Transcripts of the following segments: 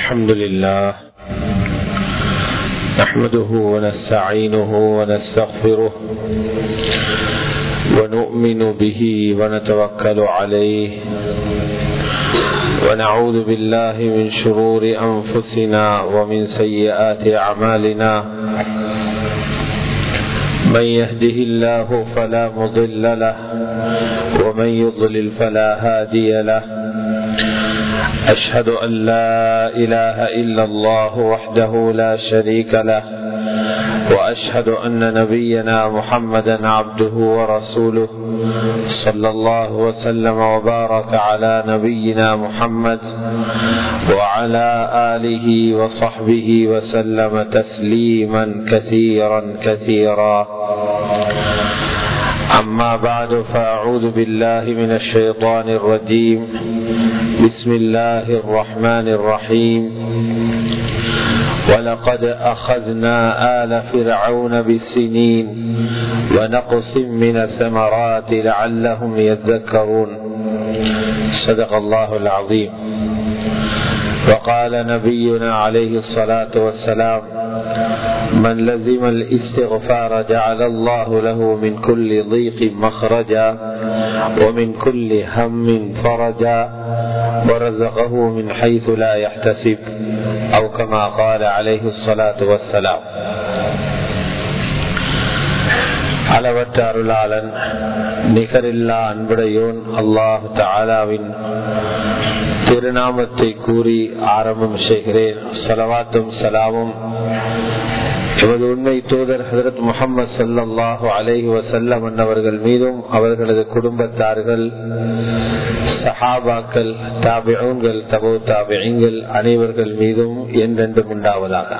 الحمد لله نحمده ونستعينه ونستغفره ونؤمن به ونتوكل عليه ونعوذ بالله من شرور أنفسنا ومن سيئات أعمالنا من يهده الله فلا مضل له ومن يضلل فلا هادي له أشهد أن لا إله إلا الله وحده لا شريك له وأشهد أن نبينا محمدا عبده ورسوله صلى الله وسلم وبارك على نبينا محمد وعلى آله وصحبه وسلم تسليما كثيرا كثيرا أما بعد فأعوذ بالله من الشيطان الرجيم بسم الله الرحمن الرحيم ولقد أخذنا آل فرعون بالسنين ونقص من الثمرات لعلهم يذكرون صدق الله العظيم وقال نبينا عليه الصلاة والسلام من لزم الاستغفار جعل الله له من كل ضيق مخرجا ومن كل هم فرجا ورزقه من حيث لا يحتسب أو كما قال عليه الصلاة والسلام அளவற்ற அருளாளன் நிகரில்லா அன்புடையோன் அல்லாஹ் தாலாவின் திருநாமத்தை கூறி ஆரம்பம் செய்கிறேன் சலவாத்தும் சலாமும் எமது உண்மை தூதர் ஹசரத் முகமது சல்லாஹு அலஹி வசல்லம் அவர்கள் மீதும் அவர்களது குடும்பத்தார்கள் சஹாபாக்கள் தாபிகள் தபோ தாபியங்கள் அனைவர்கள் மீதும் என்றென்றும் உண்டாவதாக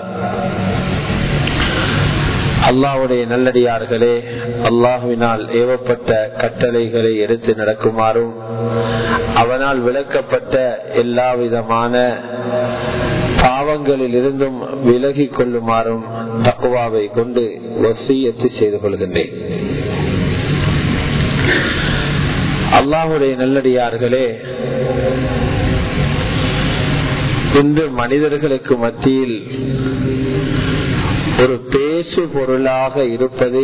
அல்லாவுடைய நல்லடியார்களே அல்லாஹுவினால் ஏவப்பட்ட கட்டளைகளை எடுத்து நடக்குமாறும் அவனால் விளக்கப்பட்ட எல்லா விதமான பாவங்களில் இருந்தும் விலகி கொள்ளுமாறும் தக்குவாவை கொண்டு வசியத்து செய்து கொள்கின்றேன் அல்லாஹுடைய நல்லடியார்களே இன்று மனிதர்களுக்கு மத்தியில் ஒரு பேசு பொருளாக இருப்பது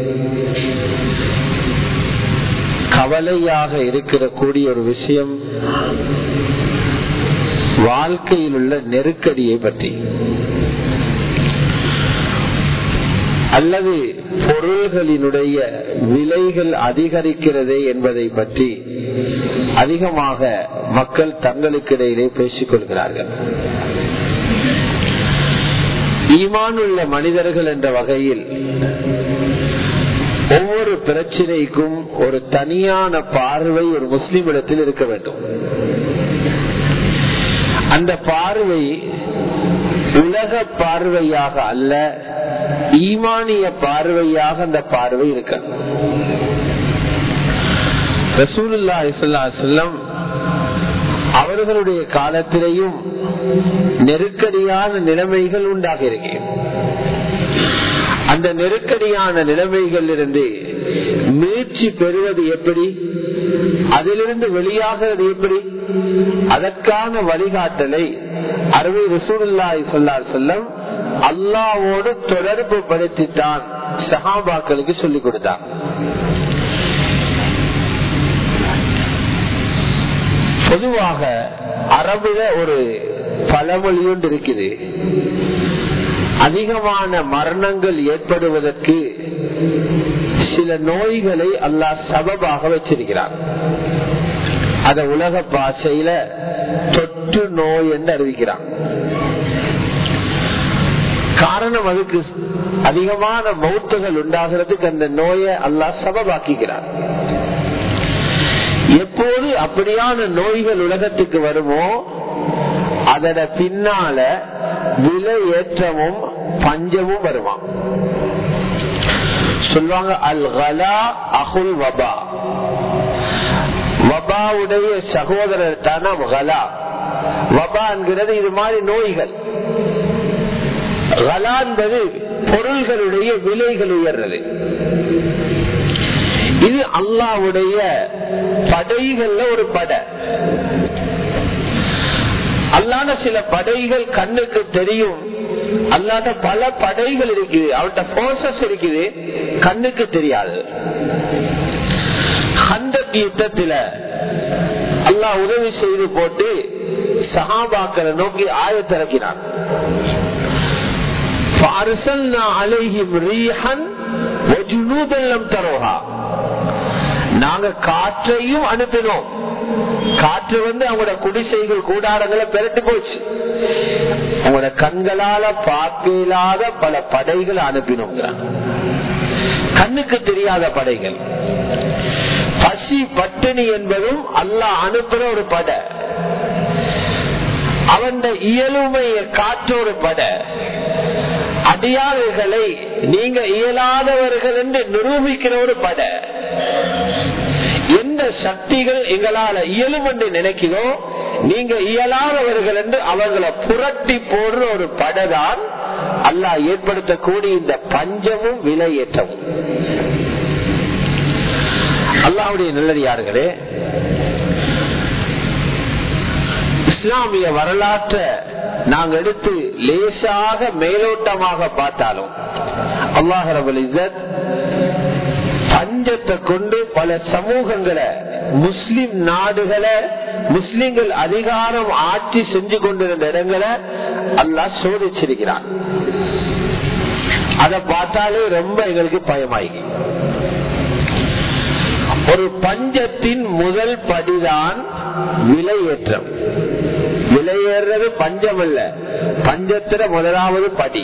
கவலையாக இருக்கிற கூடிய ஒரு விஷயம் வாழ்க்கையில் உள்ள நெருக்கடியை பற்றி அல்லது பொருள்களினுடைய விலைகள் அதிகரிக்கிறதே என்பதை பற்றி அதிகமாக மக்கள் தங்களுக்கிடையிலே பேசிக் கொள்கிறார்கள் ஈமானுள்ள மனிதர்கள் என்ற வகையில் ஒவ்வொரு பிரச்சனைக்கும் ஒரு தனியான பார்வை ஒரு முஸ்லிம் இடத்தில் இருக்க வேண்டும் அந்த பார்வை உலக பார்வையாக அல்ல ஈமானிய பார்வையாக அந்த பார்வை இருக்க ரசூலுல்லா இஸ்லாம் அவர்களுடைய காலத்திலேயும் நெருக்கடியான நிலைமைகள் உண்டாக இருக்கிறேன் அந்த நெருக்கடியான நிலைமைகள் இருந்து மீட்சி பெறுவது எப்படி அதிலிருந்து வெளியாகிறது எப்படி அதற்கான வழிகாட்டலை அருமை ரசூலுல்லாய் சொல்லார் செல்லம் அல்லாவோடு தொடர்பு படுத்தித்தான் சஹாபாக்களுக்கு சொல்லிக் கொடுத்தான் பொதுவாக அரபுல ஒரு பழமொழி ஒன்று இருக்குது அதிகமான மரணங்கள் ஏற்படுவதற்கு சில நோய்களை அல்லாஹ் சபபாக வச்சிருக்கிறார் அத உலக பாஷையில தொற்று நோய் என்று அறிவிக்கிறான் காரணம் அதுக்கு அதிகமான மௌத்துகள் உண்டாகிறதுக்கு அந்த நோயை அல்லாஹ் சபபாக்கிறார் எப்போது அப்படியான நோய்கள் உலகத்துக்கு வருமோ அதோட பின்னால விலை ஏற்றமும் பஞ்சமும் வருவான் சொல்லுவாங்க அல் கலா அகுல் வபா வபாவுடைய சகோதரர் தானம் கலா வபா என்கிறது இது மாதிரி நோய்கள் கலா என்பது பொருள்களுடைய விலைகள் உயர்றது இது அல்லாவுடைய படைகள்ல ஒரு படை அல்லாத சில படைகள் கண்ணுக்கு தெரியும் அல்லாத பல படைகள் இருக்குது அவர்கிட்ட போர்சஸ் இருக்குது கண்ணுக்கு தெரியாது அந்த யுத்தத்துல அல்லாஹ் உதவி செய்து போட்டு சஹாபாக்களை நோக்கி ஆயத்திறக்கினான் நாங்க காற்றையும் அனுப்பினோம் காற்று வந்து அவங்களோட குடிசைகள் கூடாரங்களை பெரட்டு போச்சு அவங்களோட கண்களால பார்க்க இல்லாத பல படைகளை அனுப்பினோம் கண்ணுக்கு தெரியாத படைகள் பசி பட்டினி என்பதும் அல்லாஹ் அனுப்புற ஒரு படை அவன் இயலுமையை காற்ற ஒரு படை அடியாளர்களை நீங்க இயலாதவர்கள் என்று நிரூபிக்கிற ஒரு படை எந்த சக்திகள் எங்களால இயலும் என்று நினைக்கிறோ நீங்க இயலாதவர்கள் என்று அவர்களை புரட்டி போடுற ஒரு படைதான் அல்லாஹ் ஏற்படுத்தக்கூடிய இந்த பஞ்சமும் விலையேற்றமும் அல்லாவுடைய நல்லடியார்களே இஸ்லாமிய வரலாற்றை நாங்க எடுத்து லேசாக மேலோட்டமாக பார்த்தாலும் அல்லாஹ் ரபுல் இசத் பஞ்சத்தை கொண்டு பல சமூகங்களை முஸ்லிம் நாடுகளை முஸ்லிம்கள் அதிகாரம் ஆட்சி செஞ்சு கொண்டிருந்த இடங்களை அல்லாஹ் சோதிச்சிருக்கிறான் அதை பார்த்தாலே ரொம்ப எங்களுக்கு பயமாயி ஒரு பஞ்சத்தின் முதல் படிதான் விலையேற்றம் விலையேறது பஞ்சம் அல்ல பஞ்சத்திர முதலாவது படி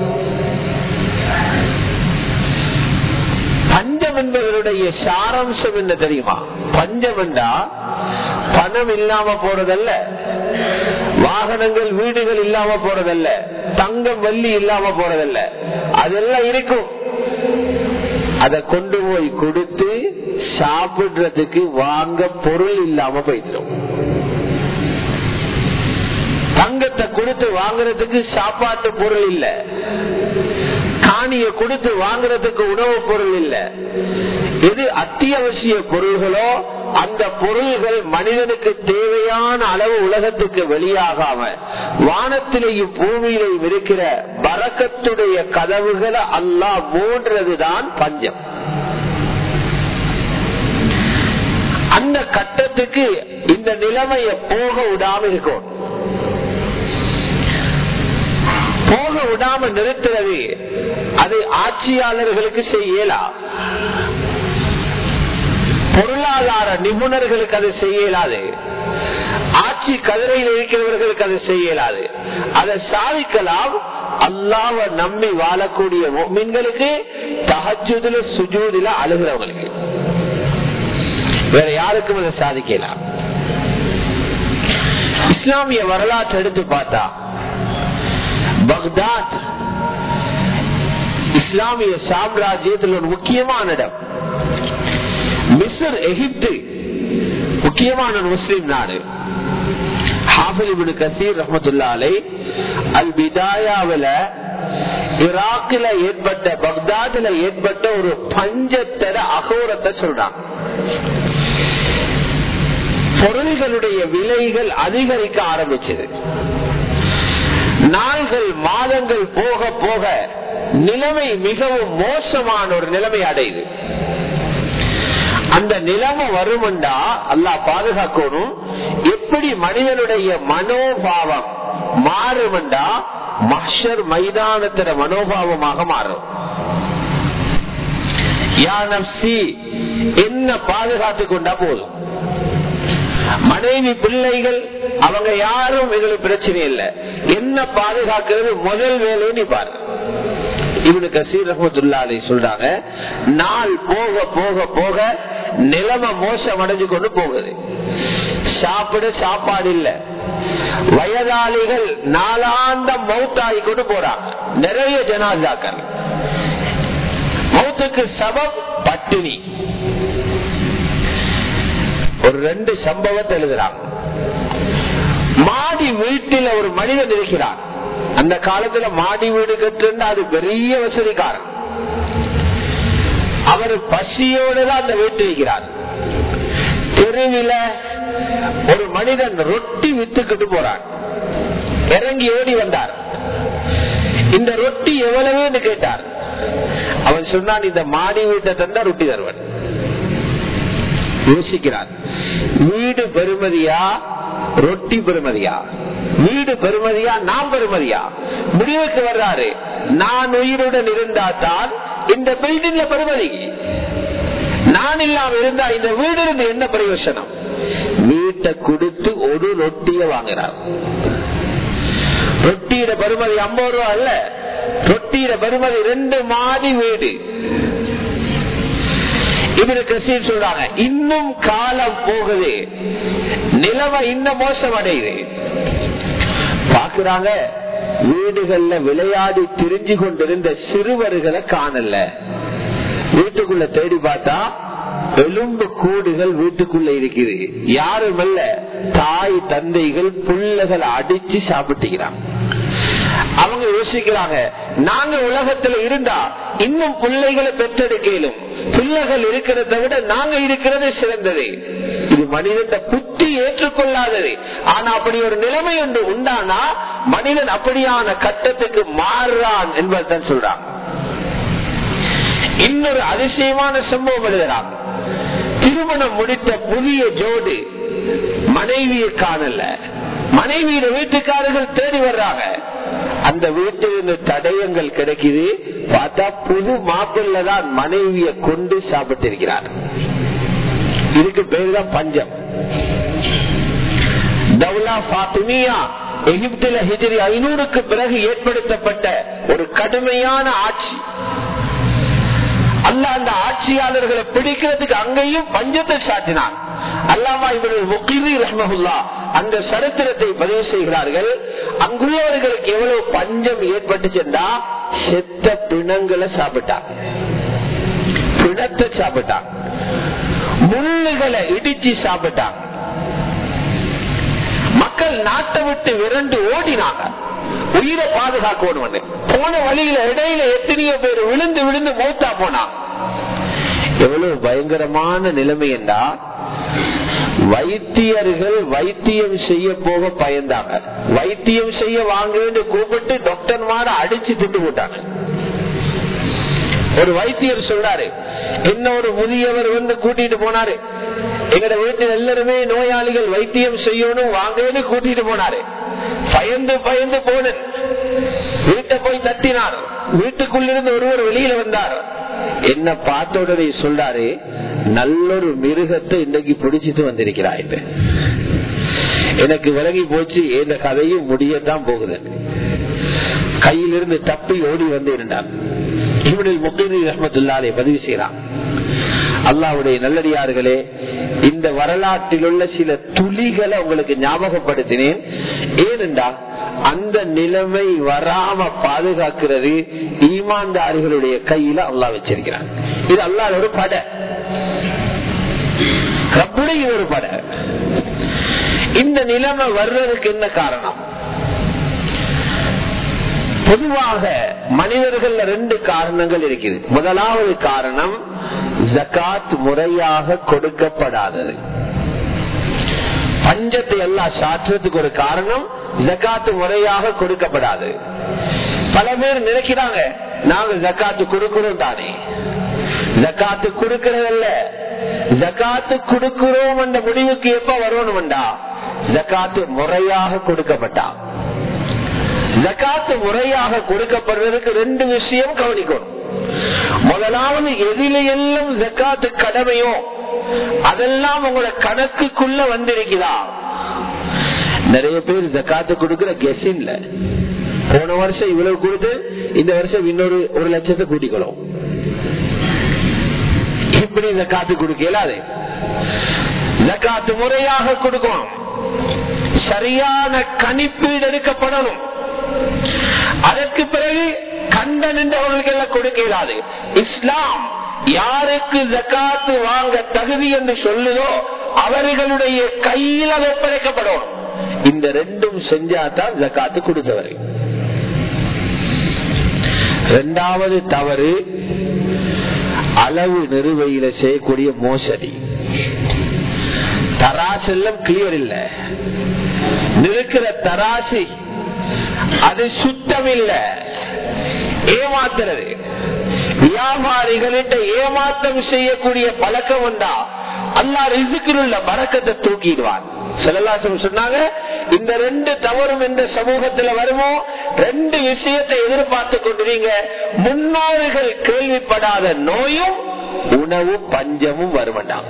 பஞ்சம் என்பவருடைய சாராம்சம் என்ன தெரியுமா பஞ்சம் என்றா பணம் இல்லாம போறதல்ல வாகனங்கள் வீடுகள் இல்லாம போறதல்ல தங்கம் வள்ளி இல்லாம போறதல்ல அதெல்லாம் இருக்கும் அதை கொண்டு போய் கொடுத்து சாப்பிடுறதுக்கு வாங்க பொருள் இல்லாம போயிடும் தங்கத்தை கொடுத்து வாங்குறதுக்கு சாப்பாட்டு பொருள் இல்ல காணிய கொடுத்து வாங்குறதுக்கு உணவு பொருள் இல்ல எது அத்தியாவசிய பொருள்களோ அந்த பொருள்கள் மனிதனுக்கு தேவையான அளவு உலகத்துக்கு வெளியாகாம வானத்திலேயும் பூமியிலையும் இருக்கிற பறக்கத்துடைய கதவுகளை அல்லாஹ் மூன்றதுதான் பஞ்சம் அந்த கட்டத்துக்கு இந்த நிலைமைய போக விடாம இருக்கும் போக விடாம நிறுத்துறது அது ஆட்சியாளர்களுக்கு செய்யலாம் பொருளாதார நிபுணர்களுக்கு அது செய்யலாது ஆட்சி கதிரையில் இருக்கிறவர்களுக்கு அது செய்யலாது அதை சாதிக்கலாம் அல்லாவ நம்பி வாழக்கூடிய மீன்களுக்கு தகஜுதுல சுஜூதில அழுகிறவங்களுக்கு வேற யாருக்கும் அதை சாதிக்கலாம் இஸ்லாமிய வரலாற்றை எடுத்து பார்த்தா பக்தாத் இஸ்லாமிய சாம்ராஜ்யத்தில் ஒரு முக்கியமான இடம் மிஸ்ர் எகிப்து முக்கியமான முஸ்லிம் நாடு கசீர் ரஹமத்துல்லாலை அல் பிதாயாவில ஈராக்கில் ஏற்பட்ட பக்தாதுல ஏற்பட்ட ஒரு பஞ்சத்தர அகோரத்தை சொல்றாங்க பொருள்களுடைய விலைகள் அதிகரிக்க ஆரம்பிச்சது நாள்கள் மாதங்கள் போக போக நிலைமை மிகவும் மோசமான ஒரு நிலைமை அடையுது அந்த நிலைமை வருமெண்டா அல்லா பாதுகாக்கணும் எப்படி மனிதனுடைய மனோபாவம் மாறுமெண்டா மஷர் மைதானத்தின மனோபாவமாக மாறும் என்ன பாதுகாத்து கொண்டா போதும் மனைவி பிள்ளைகள் அவங்க யாரும் எங்களுக்கு பிரச்சனை இல்லை என்ன பாதுகாக்கிறது முதல் வேலையை நீ பாரு இவனுக்கு கசீர் ரஹமத்துல்லாலை சொல்றாங்க நாள் போக போக போக நிலைமை மோசம் அடைஞ்சு கொண்டு போகுது சாப்பிட சாப்பாடு இல்ல வயதாளிகள் நாளாந்த மௌத்தாகி கொண்டு போறாங்க நிறைய ஜனாதாக்கள் மௌத்துக்கு சபம் பட்டினி ஒரு ரெண்டு சம்பவத்தை எழுதுறாங்க மாடி வீட்டில் ஒரு மனிதன் இருக்கிறார் அந்த காலத்துல மாடி வீடு கட்டுன்னா அது பெரிய வசதிக்காரன் அவர் பசியோடு தான் அந்த வீட்டில் இருக்கிறார் தெருவில ஒரு மனிதன் ரொட்டி வித்துக்கிட்டு போறான் இறங்கி ஓடி வந்தார் இந்த ரொட்டி எவ்வளவுன்னு கேட்டார் அவன் சொன்னான் இந்த மாடி வீட்டை தந்தா ரொட்டி தருவன் யோசிக்கிறார் வீடு பெருமதியா ரொட்டி பெருமதியா வீடு பெருமதியா நாம் பெருமதியா முடிவுக்கு வர்றாரு நான் உயிருடன் இருந்தால்தான் இந்த பில்டிங்ல பெருமதி நான் இல்லாம இருந்தா இந்த வீடு இருந்து என்ன பிரயோசனம் வீட்டை கொடுத்து ஒரு ரொட்டிய வாங்குறார் ரொட்டியிட பெருமதி ஐம்பது ரூபா அல்ல ரொட்டியிட பெருமதி ரெண்டு மாடி வீடு இவரு கசீர் சொல்றாங்க இன்னும் காலம் போகுது நிலைமை இன்னும் மோசம் அடையுது பாக்குறாங்க வீடுகள்ல விளையாடி திரிஞ்சு கொண்டிருந்த சிறுவர்களை காணல வீட்டுக்குள்ள தேடி பார்த்தா எலும்பு கூடுகள் வீட்டுக்குள்ள இருக்குது யாரும் அல்ல தாய் தந்தைகள் புள்ளைகள் அடிச்சு சாப்பிட்டுக்கிறாங்க அவங்க யோசிக்கிறாங்க நாங்க உலகத்துல இருந்தா இன்னும் பிள்ளைகளை பெற்றெடுக்கலும் பிள்ளைகள் இருக்கிறத விட நாங்க இருக்கிறது சிறந்தது இது மனிதன் புத்தி ஏற்றுக்கொள்ளாதது ஆனா அப்படி ஒரு நிலைமை ஒன்று உண்டானா மனிதன் அப்படியான கட்டத்துக்கு மாறுறான் என்பதுதான் சொல்றாங்க இன்னொரு அதிசயமான சம்பவம் எழுதுறாங்க திருமணம் முடித்த புதிய ஜோடு மனைவியை காணல மனைவியோட வீட்டுக்காரர்கள் தேடி வர்றாங்க அந்த வீட்டில் தடயங்கள் கிடைக்குது பார்த்தா புது மாப்பிள்ள தான் மனைவிய கொண்டு சாப்பிட்டு இருக்கிறார் இதுக்கு பேர் தான் பஞ்சம் தௌலா பாத்துமியா எகிப்தில ஹிஜரி ஐநூறுக்கு பிறகு ஏற்படுத்தப்பட்ட ஒரு கடுமையான ஆட்சி அல்ல அந்த ஆட்சியாளர்களை பிடிக்கிறதுக்கு அங்கேயும் பஞ்சத்தை சாட்டினான் அல்லாமா இவர்கள் முக்கிரி ரஹ்மகுல்லா அந்த சரித்திரத்தை பதிவு செய்கிறார்கள் அங்குள்ளவர்களுக்கு எவ்வளவு பஞ்சம் ஏற்பட்டுச்சுன்னா செத்த பிணங்களை சாப்பிட்டாங்க பிணத்தை சாப்பிட்டாங்க முள்ளுகளை இடிச்சு சாப்பிட்டாங்க மக்கள் நாட்டை விட்டு விரண்டு ஓடினாங்க உயிரை பாதுகாக்கணும் போன வழியில இடையில எத்தனையோ பேர் விழுந்து விழுந்து மௌத்தா போனாங்க எவ்வளவு பயங்கரமான நிலைமை என்றா வைத்தியர்கள் வைத்தியம் செய்ய போக பயந்தாங்க வைத்தியம் செய்ய வாங்க கூப்பிட்டு டாக்டர்மார அடிச்சு திட்டு போட்டாங்க ஒரு வைத்தியர் சொல்றாரு என்ன ஒரு முதியவர் வந்து கூட்டிட்டு போனாரு எங்கட வீட்டில் எல்லாருமே நோயாளிகள் வைத்தியம் செய்யணும் வாங்கன்னு கூட்டிட்டு போனாரு பயந்து பயந்து போனேன் வீட்டை போய் தட்டினார் வீட்டுக்குள்ளிருந்து ஒருவர் வெளியில வந்தார் என்ன பார்த்த உடனே சொல்றாரு நல்லொரு மிருகத்தை இன்னைக்கு பிடிச்சிட்டு வந்திருக்கிறாய் எனக்கு விலகி போச்சு இந்த கதையும் முடியத்தான் போகுது கையிலிருந்து தப்பி ஓடி வந்து இருந்தான் இவனில் முக்கிய ரஹமத்துல்லாலே பதிவு செய்யறான் அல்லாவுடைய நல்லடியார்களே இந்த வரலாற்றில் உள்ள சில துளிகளை உங்களுக்கு ஞாபகப்படுத்தினேன் ஏனென்றா அந்த நிலைமை வராம பாதுகாக்கிறது ஈமான்தாரிகளுடைய கையில அல்லா வச்சிருக்கிறான் இது அல்லாத ஒரு பட ரப்புடைய ஒரு பட இந்த நிலைமை வர்றதுக்கு என்ன காரணம் பொதுவாக மனிதர்கள் ரெண்டு காரணங்கள் இருக்குது முதலாவது காரணம் ஜக்காத் முறையாக கொடுக்கப்படாதது பஞ்சத்தை எல்லாம் சாற்றுறதுக்கு ஒரு காரணம் ஜக்காத்து முறையாக கொடுக்கப்படாது பல பேர் நினைக்கிறாங்க நாங்க ஜக்காத்து கொடுக்கிறோம் தானே ஜக்காத்து கொடுக்கறதல்ல ஜக்காத்து கொடுக்கிறோம் என்ற முடிவுக்கு எப்ப வரணும்டா ஜக்காத்து முறையாக கொடுக்கப்பட்டா ஜக்காத்து முறையாக கொடுக்கப்படுறதுக்கு ரெண்டு விஷயம் கவனிக்கணும் முதலாவது எதில எல்லாம் ஜக்காத்து கடமையோ அதெல்லாம் உங்களோட கணக்குக்குள்ள வந்திருக்குதா நிறைய பேர் ஜக்காத்து கொடுக்கிற கெஸின்ல போன வருஷம் இவ்வளவு கொடுத்து இந்த வருஷம் இன்னொரு ஒரு லட்சத்தை கூட்டிக்கணும் இப்படி ஜக்காத்து கொடுக்கலாது ஜக்காத்து முறையாக கொடுக்கணும் சரியான கணிப்பீடு எடுக்கப்படணும் அதற்கு பிறகு கண்ட நின்றவர்களுக்கு எல்லாம் கொடுக்க இயலாது இஸ்லாம் யாருக்கு ஜக்காத்து வாங்க தகுதி என்று சொல்லுதோ அவர்களுடைய கையில் அது ஒப்படைக்கப்படும் இந்த ரெண்டும் செஞ்சாதான் ஜக்காத்து கொடுத்தவர் இரண்டாவது தவறு அளவு நிறுவையில செய்யக்கூடிய மோசடி தராசெல்லாம் கிளியர் இல்ல நிற்கிற தராசி அது சுத்தமில்லை ஏமாத்துறது வியாபாரிகளிட்ட ஏமாற்றம் செய்யக்கூடிய பழக்கம் உண்டா அல்லா ரிசுக்கில் உள்ள பறக்கத்தை தூக்கிடுவான் செல்லாசம் சொன்னாங்க இந்த ரெண்டு தவறும் இந்த சமூகத்துல வருமோ ரெண்டு விஷயத்தை எதிர்பார்த்து கொண்டிருங்க முன்னோர்கள் கேள்விப்படாத நோயும் உணவும் பஞ்சமும் வருமண்டாம்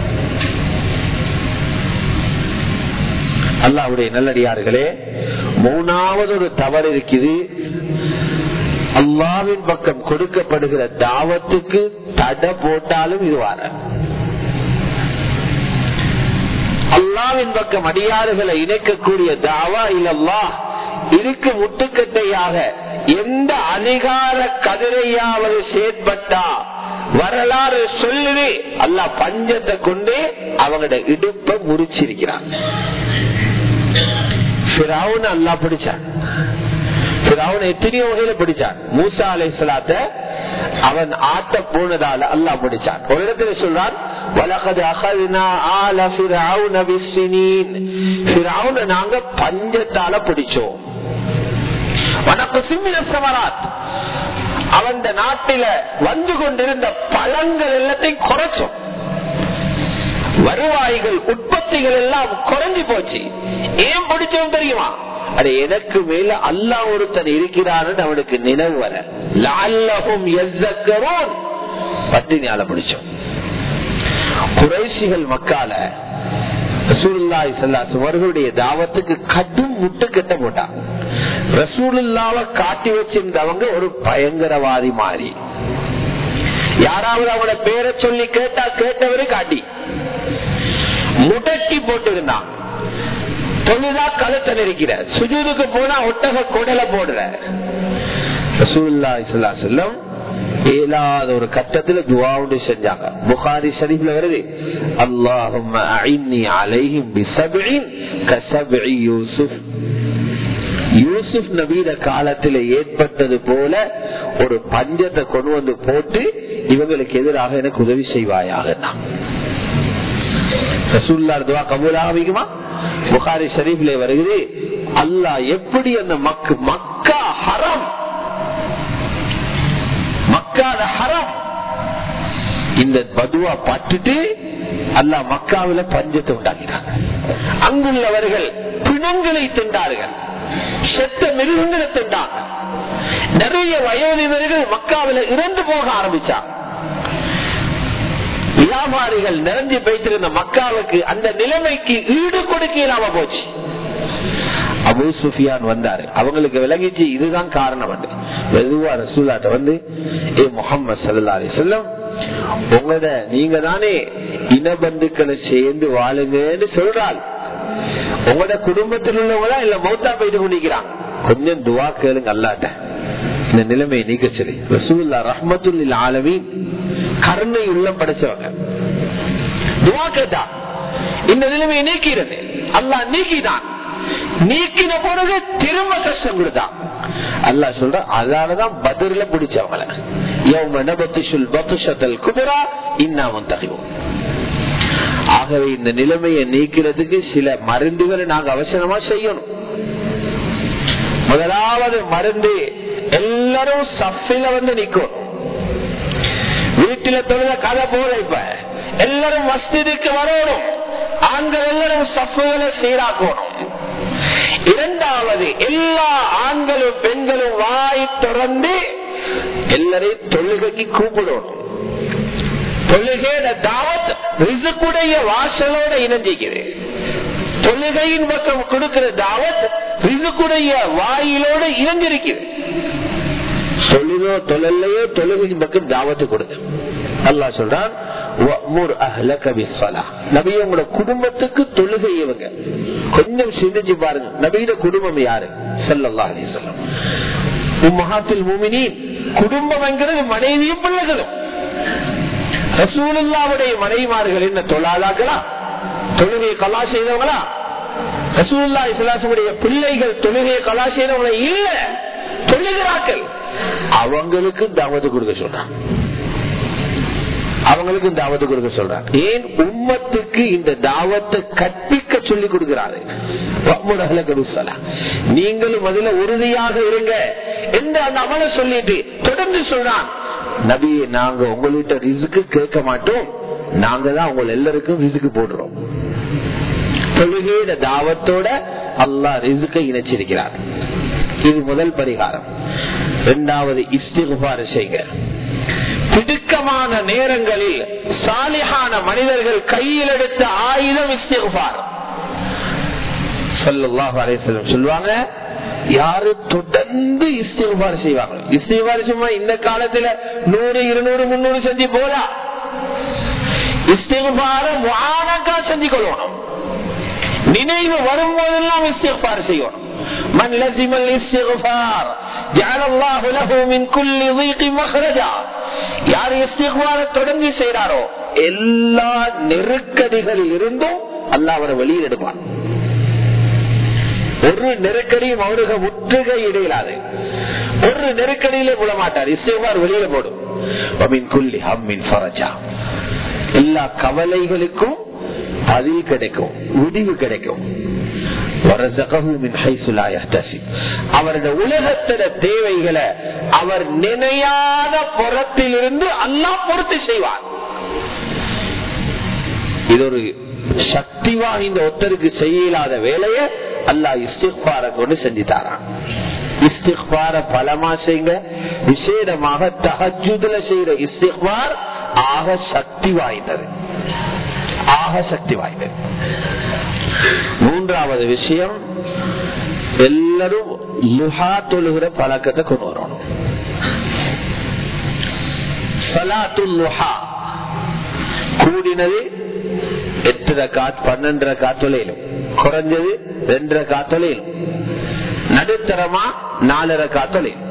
அல்லாவுடைய நல்லடியார்களே மூணாவது ஒரு தவறு இருக்குது அல்லாவின் பக்கம் கொடுக்கப்படுகிற தாவத்துக்கு தடை போட்டாலும் இது வர அல்லாவின் பக்கம் அடியாறுகளை இணைக்கக்கூடிய தாவா இல்லல்லா இருக்கு முட்டுக்கட்டையாக எந்த அதிகார கதிரையாவது செயற்பட்டா வரலாறு சொல்லுது அல்லா பஞ்சத்தை கொண்டு அவங்களோட இடுப்பை முறிச்சிருக்கிறான் அல்லா பிடிச்சான் எத்தனையோ வகையில பிடிச்சான் மூசா அலை சலாத்த அவன் ஆட்ட போனதால அல்லா பிடிச்சான் ஒரு இடத்துல சொல்றான் நாங்க பஞ்சத்தால பிடிச்சோம் வணக்கம் சிம்மின சமராத் அவன் நாட்டில வந்து கொண்டிருந்த பழங்கள் எல்லாத்தையும் குறைச்சோம் வருவாய்கள் உற்பத்திகள் எல்லாம் குறைஞ்சு போச்சு ஏன் பிடிச்சோம் தெரியுமா அது எனக்கு மேல அல்லா ஒருத்தன் இருக்கிறான்னு அவனுக்கு நினைவு வர லால்லகும் எzzக்கரோன் பட்டினியால பிடிச்சோம் குறைசிகள் மக்கால ரசூலுல்லாய் சல்லாஸ் அவர்களுடைய தாவத்துக்கு கடும் முட்டு கட்ட போட்டான் ரசூலுல்லாவை காட்டி வச்சிருந்தவங்க ஒரு பயங்கரவாதி மாறி யாராவது அவனோட பேரை சொல்லி கேட்டா கேட்டவரு காட்டி முடக்கி போட்டிருந்தான் தொழுதா கழுத்த நெருக்கிற சுஜூதுக்கு போனா ஒட்டக குடல போடுற சொல்லம் ஏழாத ஒரு கட்டத்துல துவாவுண்டு செஞ்சாங்க புகாரி ஷரீஃப்ல வருது அல்லாஹும் அலைஹிம் யூசுப் யூசுப் நபீர காலத்தில் ஏற்பட்டது போல ஒரு பஞ்சத்தை கொண்டு வந்து போட்டு இவங்களுக்கு எதிராக எனக்கு உதவி செய்வாயாக ரசூல்லார் துவா கபூலாக வைக்குமா புகாரி ஷரீஃப்ல வருகிறது அல்லாஹ் எப்படி அந்த மக்கு மக்கா ஹரம் மக்காத ஹரம் இந்த பதுவா பட்டுட்டு அல்லாஹ் மக்காவில பஞ்சத்தை உண்டாக்கிறாங்க அங்குள்ளவர்கள் பிணங்களை தின்றார்கள் செத்த மிருகங்களை தின்றாங்க நிறைய வயோதிபர்கள் மக்காவில இறந்து போக ஆரம்பிச்சாங்க வியாபாரிகள் நிறைஞ்சு வைத்திருந்த மக்காவுக்கு அந்த நிலைமைக்கு ஈடு கொடுக்க இல்லாம போச்சு அபு சுஃபியான் வந்தாரு அவங்களுக்கு விளங்கிச்சு இதுதான் காரணம் மெதுவா ரசூலாட்ட வந்து ஏ முகமது சல்லா அலி சொல்லம் உங்களோட நீங்க தானே இனபந்துக்களை சேர்ந்து வாழுங்கன்னு சொல்றாள் உங்களோட குடும்பத்தில் உள்ளவங்களா இல்ல மௌத்தா போயிட்டு பண்ணிக்கிறான் கொஞ்சம் துவா கேளுங்க அல்லாட்ட இந்த நிலைமையை நீக்க சொல்லி ரசூல்லா ரஹ்மத்துல் ஆலமீன் கருணை உள்ளம் படைச்சவங்க துவா கேட்டா இந்த நிலைமையை நீக்கிறது அல்லாஹ் நீக்கிதான் நீக்கின பிறகு திரும்ப கஷ்டம் கொடுத்தான் அல்லா சொல்ற அதனாலதான் பதில பிடிச்சவங்கள குபரா இன்னாமம் தகைவோம் ஆகவே இந்த நிலைமையை நீக்கிறதுக்கு சில மருந்துகளை நாங்க அவசரமா செய்யணும் முதலாவது மருந்து எல்லாரும் சஃபில வந்து நிக்கணும் வீட்டில தொழுத கதை போல இப்ப எல்லாரும் மஸ்திதுக்கு வரணும் ஆண்கள் எல்லாரும் சஃபுகளை சீராக்கணும் இரண்டாவது எல்லா ஆண்களும் பெண்களும் வாய் திறந்து எல்லாரையும் தொழுகைக்கு கூப்பிடணும் தொழுகையோட தாவத் ரிசுக்குடைய வாசலோட இணைஞ்சிக்குது தொழுகையின் பக்கம் கொடுக்கிற தாவத் ரிசுக்குடைய வாயிலோட இணைஞ்சிருக்குது சொல்லுதோ தொழிலையோ தொழுகையின் பக்கம் தாவத்து கொடுங்க அல்லா சொல்றான் உங்களோட குடும்பத்துக்கு தொழுகை இவங்க கொஞ்சம் சிந்திச்சு பாருங்க நபீன குடும்பம் யாரு சொல்லல்லா அலி சொல்லம் மகாத்தில் மூமினி குடும்பம் என்கிறது மனைவியும் பிள்ளைகளும் ரசூலுல்லாவுடைய மனைவிமார்கள் என்ன தொழாதாக்களா தொழுகையை கலா செய்தவங்களா ரசூல்லா இஸ்லாசமுடைய பிள்ளைகள் தொழுகையை கலா செய்தவங்கள இல்ல தொழுகிறார்கள் அவங்களுக்கு தாவத்து கொடுக்க சொல்றான் அவங்களுக்கு தாவத்து கொடுக்க சொல்றான் ஏன் உம்மத்துக்கு இந்த தாவத்தை கற்பிக்க சொல்லி கொடுக்கிறாரு நீங்களும் அதுல உறுதியாக இருங்க என்று அந்த அமலை சொல்லிட்டு தொடர்ந்து சொல்றான் நபியை நாங்க உங்கள்கிட்ட ரிசுக்கு கேட்க மாட்டோம் நாங்க தான் உங்க எல்லாருக்கும் ரிசுக்கு போடுறோம் தொழுகையிட தாவத்தோட அல்லா ரிசுக்கை இணைச்சிருக்கிறார் இது முதல் பரிகாரம் இரண்டாவது இஸ்திகுபார செய்க திடுக்கமான நேரங்களில் சாலிகான மனிதர்கள் கையில் எடுத்த ஆயுதம் இஸ்திகுபார் சொல்லுவாங்க யாரு தொடர்ந்து இஸ்திகுபார் செய்வாங்க இஸ்திகுபார் சும்மா இந்த காலத்துல நூறு இருநூறு முன்னூறு செஞ்சு போதா இஸ்திகுபார வானக்கா செஞ்சு கொள்ளணும் நினைவு வரும்போதெல்லாம் இஸ்திகுபார் செய்யணும் من لزم الاستغفار جعل الله له من كل ضيق مخرجا யார் இஸ்திகுபார தொடர்ந்து செய்யறாரோ எல்லா நெருக்கடிகளில் இருந்தும் அல்லாஹ் அவரை வெளியில் எடுப்பான் ஒரு நெருக்கடியும் அவருக்கு முற்றுகை இடையிலாது ஒரு நெருக்கடியிலே விட மாட்டார் இஸ்திகுபார் வெளியில போடும் குல்லி ஹம்மின் ஃபரஜா எல்லா கவலைகளுக்கும் பதில் கிடைக்கும் விடிவு கிடைக்கும் அவருடைய உலகத்தில தேவைகளை அவர் நினையாத புறத்திலிருந்து அல்லா பொறுத்து செய்வார் இது ஒரு சக்தி வாய்ந்த ஒத்தருக்கு செய்யலாத வேலையை அல்லா இஸ்திக்பார கொண்டு செஞ்சு தாரான் இஸ்திக்பார பலமா செய்யுங்க விசேடமாக தகஜுதுல செய்யற இஸ்திக்பார் ஆக சக்தி வாய்ந்தது ஆக சக்தி வாய்ந்தது மூன்றாவது விஷயம் எல்லாரும் லுஹா தொழுகிற பழக்கத்தை கொண்டு வரணும் சலாத்துல் லுஹா கூடினது எட்டரை காத் பன்னெண்டரை காத்தொலையிலும் குறைஞ்சது ரெண்டரை காத்தொலையிலும் நடுத்தரமா நாலரை காத்தொலையும்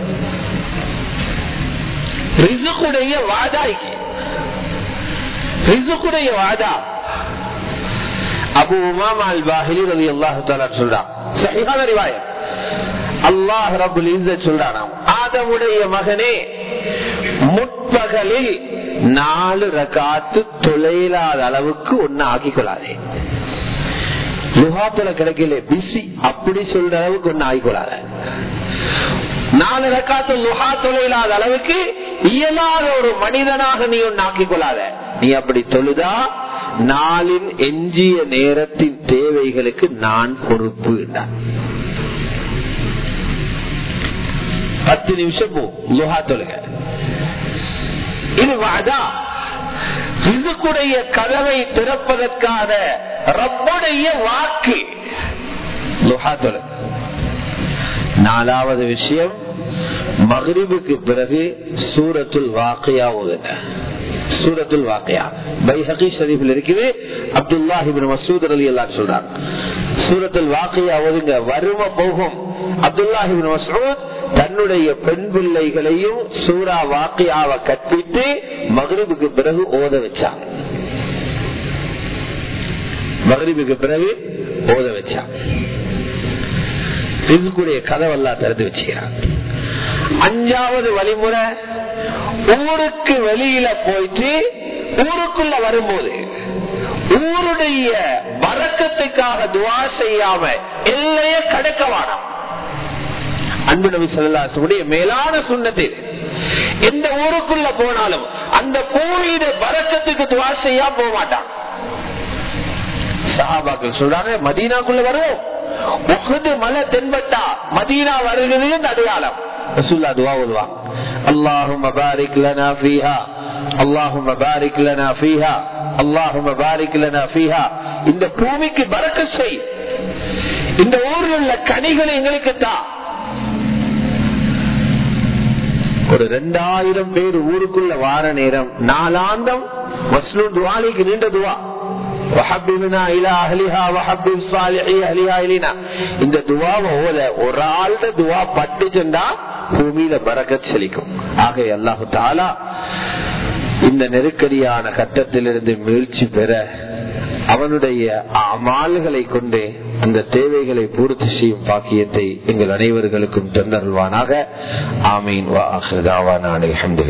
ரிசுக்குடைய வாதாய்க்கு ரிசுக்குடைய வாதா அபு உமாமா அல் பாஹிலி ரவி அல்லாஹு தாலா சொல்றான் சஹிஹான ரிவாயம் அல்லாஹ் ரபுல் இஸ்ஸத் சொல்றானாம் ஆதமுடைய மகனே முற்பகலில் நாலு ரகாத்து தொலைலாத அளவுக்கு ஒன்னு ஆக்கிக் கொள்ளாதே லுகாத்துல கிடைக்கல பிசி அப்படி சொல்ற அளவுக்கு ஒன்னு ஆகிக்கொள்ளாத நாலு ரக்காத்து லுஹா தொலைலாத அளவுக்கு இயலாத ஒரு மனிதனாக நீ ஒன்னு ஆக்கிக் கொள்ளாத நீ அப்படி தொழுதா நாளின் எஞ்சிய நேரத்தின் தேவைகளுக்கு நான் பொறுப்பு என்றான் பத்து நிமிஷம் போ லுஹா தொழுக இது வாதா ரிசுக்குடைய கதவை திறப்பதற்கான ரப்புடைய வாக்கு லுஹா தொழுக நாலாவது விஷயம் மகரிபுக்கு பிறகு சூரத்துல் வாக்கையா ஓதுங்க சூரத்துல் வாக்கையா பைஹகி ஷரீஃபில் இருக்குது அப்துல்லாஹிபின் மசூத் அலி எல்லாம் சொல்றாங்க சூரத்துல் வாக்கையா ஓதுங்க வறுமை போகும் அப்துல்லாஹிபின் மசூத் தன்னுடைய பெண் பிள்ளைகளையும் சூரா வாக்கையாவை கற்பித்து மகரிபுக்கு பிறகு ஓத வச்சாங்க மகரிபுக்கு பிறகு ஓத வச்சாங்க ரிசுக்குடைய கதவெல்லாம் திறந்து வச்சுக்கிறான் அஞ்சாவது வழிமுறை ஊருக்கு வெளியில போயிட்டு ஊருக்குள்ள வரும்போது ஊருடைய வரக்கத்துக்காக துவா செய்யாம எல்லைய கடக்க வேணாம் அன்பு நபி சொல்லாசுடைய மேலான சுண்ணத்தில் எந்த ஊருக்குள்ள போனாலும் அந்த பூமியிட வரக்கத்துக்கு துவா செய்யா போக மாட்டான் சஹாபாக்கள் சொல்றாங்க மதீனாக்குள்ள வருவோம் உகது மலை தென்பட்டா மதீனா வருகிறது அடையாளம் ரசூல்லா துவா ஓதுவா اللهم بارك لنا فيها اللهم بارك لنا فيها اللهم بارك لنا فيها இந்த பூமிக்கு பறக்க செய் இந்த ஊரில் உள்ள கனிகளை எங்களுக்கு தான் ஒரு ரெண்டாயிரம் பேர் ஊருக்குள்ள வார நேரம் நாலாந்தம் மஸ்லூன் துவாலிக்கு நீண்ட துவா இந்த துவாவை ஓத ஒரு ஆள்ட துவா பட்டுச்சுண்டா பூமியில பறக்க செழிக்கும் ஆக அல்லாஹு தாலா இந்த நெருக்கடியான கட்டத்திலிருந்து மீழ்ச்சி பெற அவனுடைய அமால்களை கொண்டே அந்த தேவைகளை பூர்த்தி செய்யும் பாக்கியத்தை எங்கள் அனைவர்களுக்கும் தந்தருள்வானாக ஆமீன் வா அஹ்தாவான அலமது